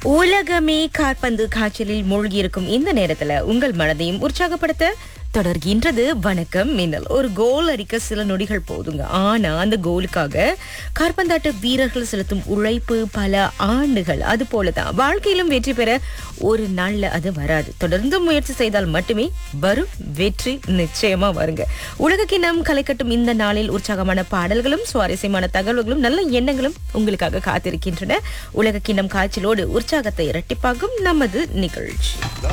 உலகமே காற்பந்து காய்ச்சலில் மூழ்கியிருக்கும் இந்த நேரத்துல உங்கள் மனதையும் உற்சாகப்படுத்த தொடர்கின்றது வணக்கம் மின்னல் ஒரு கோல் அடிக்க சில நொடிகள் போதுங்க ஆனா அந்த கோலுக்காக காற்பந்தாட்ட வீரர்கள் செலுத்தும் உழைப்பு பல ஆண்டுகள் அது போலதான் வாழ்க்கையிலும் வெற்றி பெற ஒரு நாள்ல அது வராது தொடர்ந்து முயற்சி செய்தால் மட்டுமே வரும் வெற்றி நிச்சயமா வருங்க உலகக்கிண்ணம் கலைக்கட்டும் இந்த நாளில் உற்சாகமான பாடல்களும் சுவாரஸ்யமான தகவல்களும் நல்ல எண்ணங்களும் உங்களுக்காக காத்திருக்கின்றன உலகக்கிண்ணம் காய்ச்சலோடு உற்சாகத்தை இரட்டிப்பாக்கும் நமது நிகழ்ச்சி